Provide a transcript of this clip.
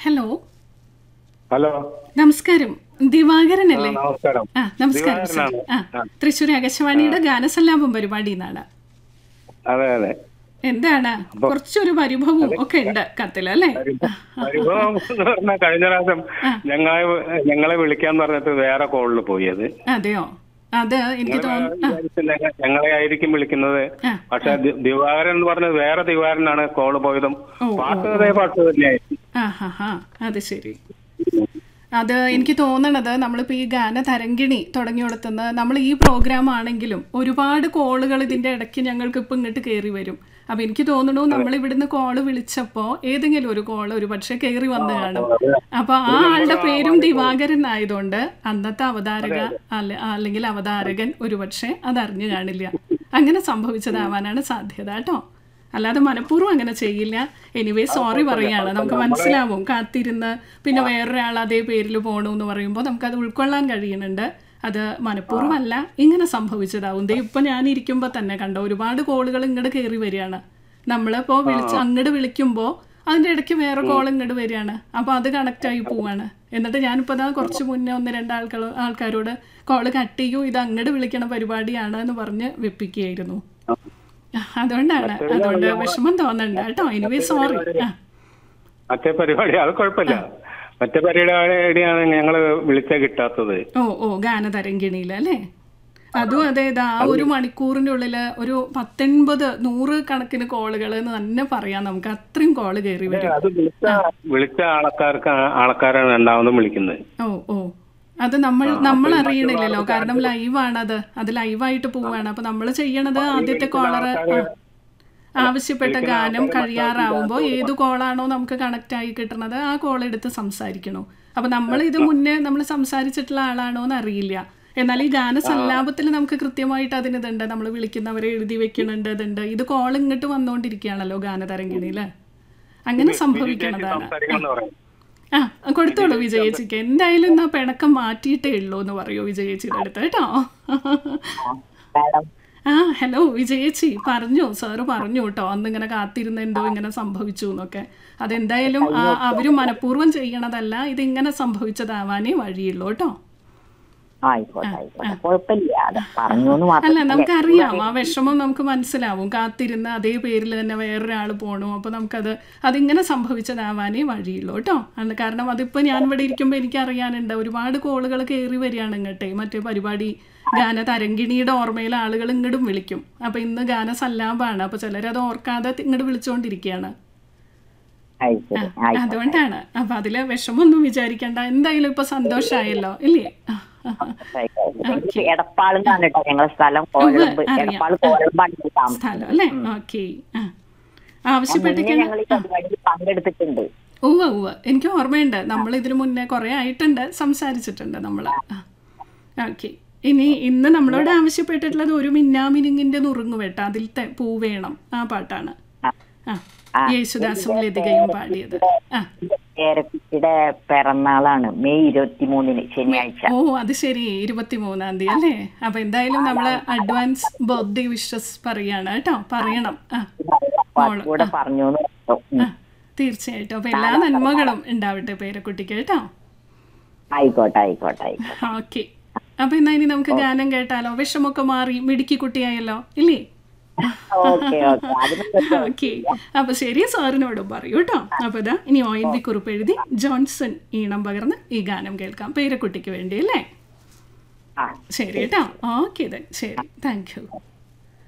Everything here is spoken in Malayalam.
ഹലോ ഹലോ നമസ്കാരം ദിവാകരനല്ലേ നമസ്കാരം ആ നമസ്കാരം സർ ദിവാകരനാണ്. ആ തൃശ്ശൂർ ആകാശവാണിയുടെ ഗാനസല്ലാപം പരിപാടി എന്നാണ് അതെ അതെ എന്താണ് കുറച്ചൊരു പരിഭവവും ഒക്കെ ഉണ്ട് കത്തിൽ അല്ലേ പരിഭവം എന്ന് പറഞ്ഞാൽ കഴിഞ്ഞ പ്രാവശ്യം ഞങ്ങളെ ഞങ്ങളെ വിളിക്കാന്ന് പറഞ്ഞിട്ട് വേറെ കോളിൽ പോയി അത് അതെയോ അത് എനിക്ക് തോന്നുന്നു വിചാരിച്ചില്ല, ഞങ്ങളെ ആയിരിക്കും വിളിക്കുന്നത് ആ. പക്ഷെ ദി- ദിവാകരൻ എന്ന് പറഞ്ഞത് വേറെ ദിവാകരനാണ് കോള് പോയതും ഓ, പാട്ട് അതേ പാട്ട് തന്നെയായിരുന്നു ആ ഹാ ഹാ അത് ശരി അത് എനിക്ക് തോന്നണത് നമ്മളിപ്പോൾ ഈ ഗാന തരങ്കിണി തുടങ്ങി കൊടുത്തുന്നത് നമ്മൾ ഈ പ്രോഗ്രാം ആണെങ്കിലും ഒരുപാട് കോളുകൾ ഇതിൻ്റെ ഇടയ്ക്ക് ഞങ്ങൾക്ക് ഇപ്പം ഇങ്ങോട്ട് കയറി വരും അപ്പം എനിക്ക് തോന്നുന്നു നമ്മൾ ഇവിടുന്ന് കോള് വിളിച്ചപ്പോൾ ഏതെങ്കിലും ഒരു കോള് ഒരു പക്ഷേ കയറി വന്ന് കാണും അപ്പോൾ ആ ആളുടെ പേരും ദിവാകരൻ ആയതുകൊണ്ട് അന്നത്തെ അവതാരക അല്ല അല്ലെങ്കിൽ അവതാരകൻ ഒരു പക്ഷേ അതറിഞ്ഞു കാണില്ല അങ്ങനെ സംഭവിച്ചതാവാനാണ് സാധ്യത കേട്ടോ അല്ലാതെ മനഃപൂർവ്വം അങ്ങനെ ചെയ്യില്ല എനിവേ സോറി പറയാണ് നമുക്ക് മനസ്സിലാവും കാത്തിരുന്ന് പിന്നെ വേറൊരാൾ അതേ പേരിൽ പോകണു എന്ന് പറയുമ്പോൾ നമുക്കത് ഉൾക്കൊള്ളാൻ കഴിയുന്നുണ്ട് അത് മനഃപൂർവ്വമല്ല ഇങ്ങനെ സംഭവിച്ചതാവും ദേ ഇപ്പം ഞാൻ ഇരിക്കുമ്പോൾ തന്നെ കണ്ടോ ഒരുപാട് കോളുകൾ ഇങ്ങോട്ട് കയറി വരികയാണ് നമ്മളിപ്പോൾ വിളിച്ച് അങ്ങോട്ട് വിളിക്കുമ്പോൾ അതിൻ്റെ ഇടയ്ക്ക് വേറെ കോൾ ഇങ്ങോട്ട് വരികയാണ് അപ്പോൾ അത് കണക്റ്റ് ആയി പോവാണ് എന്നിട്ട് ഞാനിപ്പോൾ ദാ കുറച്ച് മുന്നേ ഒന്ന് രണ്ട് ആൾക്കാർ ആൾക്കാരോട് കോള് കട്ട് ചെയ്യൂ ഇത് അങ്ങോട്ട് വിളിക്കണ പരിപാടിയാണ് എന്ന് പറഞ്ഞ് വെപ്പിക്കുകയായിരുന്നു അതുകൊണ്ടാണ് അതുകൊണ്ട് വിഷമം തോന്നണ്ട കേട്ടോ എനിവേ സോറി ആ മറ്റേ പരിപാടി അത് കുഴപ്പമില്ല മറ്റേ പരിപാടിയാണ് ഞങ്ങള് വിളിച്ച കിട്ടാത്തത് ഓ ഓ ഗാനതരംഗിണിയിൽ അല്ലേ അതും അതെ ഇതാ ആ ഒരു മണിക്കൂറിൻ്റെ ഉള്ളിൽ ഒരു പത്തൊൻപത് നൂറ് കണക്കിന് കോളുകൾ എന്ന് തന്നെ പറയാം നമുക്ക് അത്രയും കോള് കയറി വരും അത് വിളിച്ച വിളിച്ച ആൾക്കാർക്ക് ആൾക്കാരാണ് രണ്ടാമതും വിളിക്കുന്നത് ഓ ഓ അത് നമ്മൾ നമ്മൾ അറിയണില്ലല്ലോ കാരണം ലൈവാണ് അത് അത് ലൈവായിട്ട് പോവാണ് അപ്പൊ നമ്മൾ ചെയ്യണത് ആദ്യത്തെ കോളർ ആവശ്യപ്പെട്ട ഗാനം കഴിയാറാവുമ്പോൾ ഏത് കോളാണോ നമുക്ക് കണക്റ്റ് ആയി കിട്ടുന്നത് ആ കോൾ എടുത്ത് സംസാരിക്കണു അപ്പൊ നമ്മൾ ഇത് മുന്നേ നമ്മൾ സംസാരിച്ചിട്ടുള്ള ആളാണോ എന്ന് അറിയില്ല എന്നാൽ ഈ ഗാന സല്ലാപത്തിൽ നമുക്ക് കൃത്യമായിട്ട് അതിന് ഇതുണ്ട് നമ്മൾ വിളിക്കുന്നവരെ എഴുതി വെക്കുന്നുണ്ട് ഇതുണ്ട് ഇത് കോൾ ഇങ്ങോട്ട് വന്നുകൊണ്ടിരിക്കുകയാണല്ലോ ഗാനതരംഗിണിയില് അങ്ങനെ സംഭവിക്കണതാണ് സംസാരിക്കണം എന്ന് പറയും ആ കൊടുത്തോളൂ വിജയേച്ചിക്ക് എന്തായാലും എന്നാ പിണക്കം മാറ്റിയിട്ടേ ഉള്ളൂ എന്ന് പറയൂ വിജയേച്ചിയുടെ അടുത്ത് കേട്ടോ മാഡം ആ ഹലോ വിജയേച്ചി പറഞ്ഞു സാറ് പറഞ്ഞു കേട്ടോ അന്ന് ഇങ്ങനെ കാത്തിരുന്ന് എന്തോ ഇങ്ങനെ സംഭവിച്ചു എന്നൊക്കെ അതെന്തായാലും ആ അവര് മനഃപൂർവ്വം ചെയ്യണതല്ല ഇതിങ്ങനെ സംഭവിച്ചതാവാനേ വഴിയുള്ളൂ കേട്ടോ ആയിക്കോട്ടെ ആയിക്കോട്ടെ കുഴപ്പമില്ല അത് പറഞ്ഞു എന്ന് അല്ല മാത്രം നമുക്കറിയാം ആ വിഷമം നമുക്ക് മനസ്സിലാവും കാത്തിരുന്ന് അതേ പേരിൽ തന്നെ വേറൊരാൾ പോണു അപ്പോൾ നമുക്കത് അതിങ്ങനെ സംഭവിച്ചതാവാനേ വഴിയുള്ളൂ കേട്ടോ അത് കാരണം അതിപ്പോൾ ഞാൻ ഇവിടെ ഇരിക്കുമ്പോൾ എനിക്ക് അറിയാനുണ്ട് ഒരുപാട് കോളുകൾ കയറി വരികയാണ് ഇങ്ങോട്ടെ മറ്റേ പരിപാടി ഗാന തരങ്കിണിയുടെ ഓർമ്മയിൽ ആളുകൾ ഇങ്ങോട്ടും വിളിക്കും അപ്പോൾ ഇന്ന് ഗാന സല്ലാപാണ് അപ്പോൾ ചിലരത് ഓർക്കാതെ ഇങ്ങോട്ട് വിളിച്ചുകൊണ്ടിരിക്കുകയാണ് ആയിക്കോട്ടെ ആയിക്കോട്ടെ അതുകൊണ്ടാണ് അപ്പോൾ അതിൽ വിഷമമൊന്നും വിചാരിക്കേണ്ട എന്തായാലും ഇപ്പോൾ സന്തോഷമായല്ലോ ഇല്ലേ ആയിക്കോട്ടെ എടപ്പാളെന്നാണ് കേട്ടോ ഞങ്ങളെ സ്ഥലം കോഴമ്പ് അറിയാം. എടപ്പാൾ കോഴമ്പാണ് താമസം സ്ഥലം അല്ലേ ഓക്കെ ആ ആവശ്യപ്പെട്ടിരിക്കണം ഞങ്ങൾ ഈ പരിപാടിയിൽ പങ്കെടുത്തിട്ടുണ്ട് ഉവ്വ ഉവ്വ എനിക്ക് ഓർമ്മയുണ്ട് നമ്മൾ ഇതിനു മുന്നേ കുറേ ആയിട്ടുണ്ട് സംസാരിച്ചിട്ടുണ്ട് നമ്മൾ ഓക്കെ ഇനി ഇന്ന് നമ്മളോട് ആവശ്യപ്പെട്ടിട്ടുള്ളത് ഒരു മിന്നാമിനുങ്ങിന്റെ നുറുങ്ങു വേട്ട അതിലത്തെ പൂ വേണം ആ പാട്ടാണ് ആ യേശുദാസും ലതികയും പാടിയത് ആ പേരക്കുട്ടിയുടെ പിറന്നാളാണ് മെയ് ഇരുപത്തി മൂന്നിന് ശനിയാഴ്ച ഓ അത് ശരി ഇരുപത്തിമൂന്നാം തീയതി അല്ലേ അപ്പൊ എന്തായാലും നമ്മള് അഡ്വാൻസ് ബർത്ത്ഡേ വിഷസ് പറയാണ് കേട്ടോ പറയണം ആ അപ്പൊ കൂടെ പറഞ്ഞു എന്ന് പറഞ്ഞു. ഉം. ആ തീർച്ചയായിട്ടും അപ്പൊ എല്ലാ നന്മകളും ഉണ്ടാവട്ടെ പേരക്കുട്ടിക്ക് കേട്ടോ ആയിക്കോട്ടെ ആയിക്കോട്ടെ ആയിക്കോട്ടെ ഓക്കെ അപ്പൊ എന്നാ ഇനി നമുക്ക് ഗാനം കേട്ടാലോ വിഷമൊക്കെ മാറി മിടുക്കി കുട്ടിയായല്ലോ ഇല്ലേ ഓക്കെ ഓക്കെ അതിന് ഓക്കെ അപ്പൊ ശരി സാറിനോടും പറയൂ കേട്ടോ അപ്പൊ ഇതാ ഇനി ഒ എൻ വി കുറിപ്പ് എഴുതി ജോൺസൺ ഈണം പകർന്ന് ഈ ഗാനം കേൾക്കാം പേരക്കുട്ടിക്ക് വേണ്ടി അല്ലേ ആ ശരി കേട്ടോ ഓക്കെ ശരി താങ്ക് യു